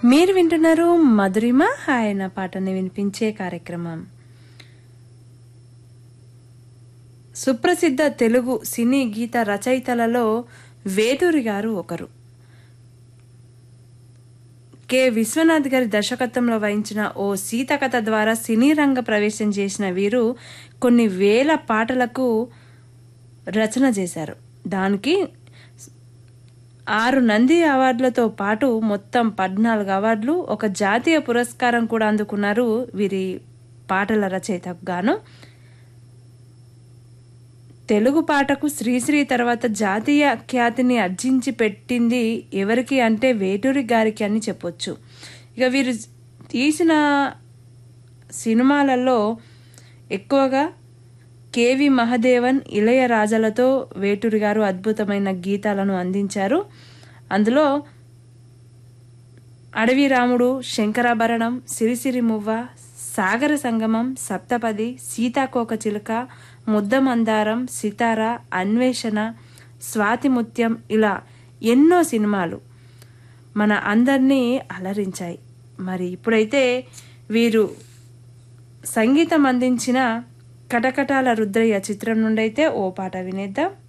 మీరు వింటున్నారు మధురిమ ఆయన పాటని వినిపించే కార్యక్రమం సుప్రసిద్ధ తెలుగు సినీ గీత రచయితలలో వేటూరి గారు ఒకరు కె విశ్వనాథ్ గారి దర్శకత్వంలో వహించిన ఓ సీత కథ ద్వారా సినీ రంగ ప్రవేశం చేసిన వీరు కొన్ని వేల పాటలకు రచన చేశారు దానికి ఆరు నంది అవార్డులతో పాటు మొత్తం పద్నాలుగు అవార్డులు ఒక జాతీయ పురస్కారం కూడా అందుకున్నారు వీరి పాటల రచయితకు గాను తెలుగు పాటకు శ్రీశ్రీ తర్వాత జాతీయ ఖ్యాతిని అర్జించి పెట్టింది ఎవరికి అంటే వేటూరి గారికి అని చెప్పొచ్చు ఇక వీరు తీసిన సినిమాలలో ఎక్కువగా కేవి మహదేవన్ ఇళయరాజలతో వేటూరి గారు అద్భుతమైన గీతాలను అందించారు అందులో అడవి రాముడు శంకరాభరణం సిరిసిరి మువ్వ సాగర సంగమం సప్తపది సీతాకోక చిలుక ముద్దమందారం సితార అన్వేషణ స్వాతిముత్యం ఇలా ఎన్నో సినిమాలు మన అందరినీ అలరించాయి మరి ఇప్పుడైతే వీరు సంగీతం అందించిన కటకటాల రుద్రయ్య చిత్రం నుండి అయితే ఓ పాట వినేద్దాం